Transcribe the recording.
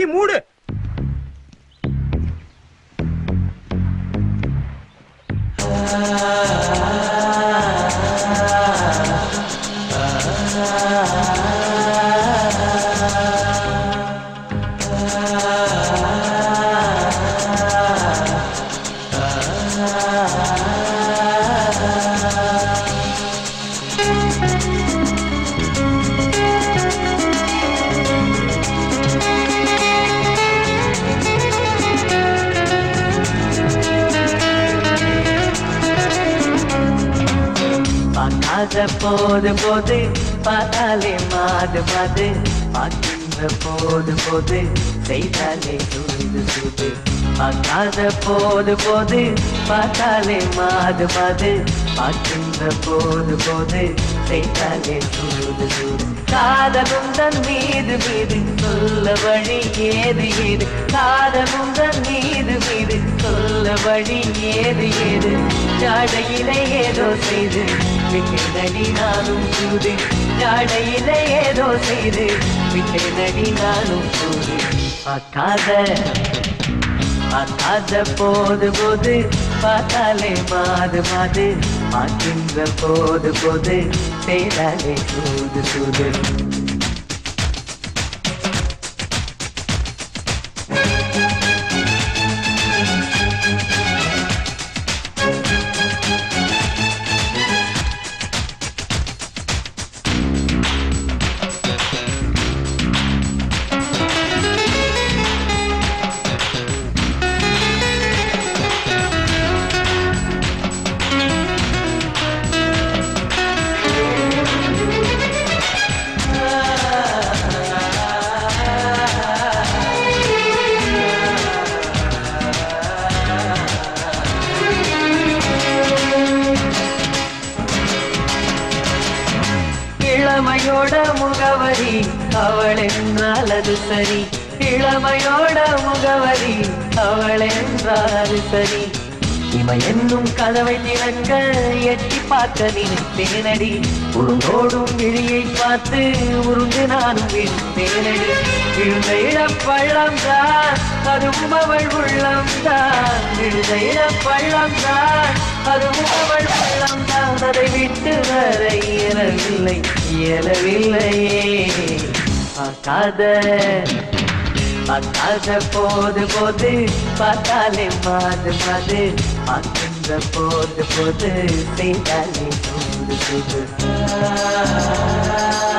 வாங்கி மூடு பார்க்காத போது போது பார்த்தாலே மாது மாது பார்க்கின்ற போது போது செய்தாலே சூது சூது பார்க்காத போது போது பார்த்தாலே மாது மாது பார்க்கின்ற போது போது செய்தாலே சூது சூது காதலும் தன் மீது மீது சொல்ல வழி ஏது ஏது காதலும் தன் மீது மீது சொல்ல வழி ஏது ஏது ஜாடையிலே ஏதோ செய்து விட்டேனடி நானும் சூது ஜாடையிலே ஏதோ செய்து விட்டேனடி நானும் சூது பார்க்காத பார்க்காத போது போது பார்த்தாலே மாது மாது பார்க்கின்ற போது போது செய்தாலே சூது சூது இளமையோட முகவரி அவள் என்றால் அது சரி இளமையோட முகவரி அவள் என்றால் அது சரி இவ என்னும் கதவை திறக்க எட்டி பார்க்க நினைத்தேனடி உருங்கோடும் விழியை பார்த்து உருண்டு நானும் விழுந்தேனடி விழுந்த இழப்பள்ளம் தான் அதுவும் அவள் உள்ளம் தான் விழுந்த இழப்பள்ளம் தான் அதுவும் அவள் உள்ளம் தான் அதை விட்டு வர இயலவில்லை இயலவில்லையே பார்க்காத பார்க்காத போது போது பார்த்தாலே மாது மாது பார்க்கின்ற போது போது செய்தாலே சூடு சூடு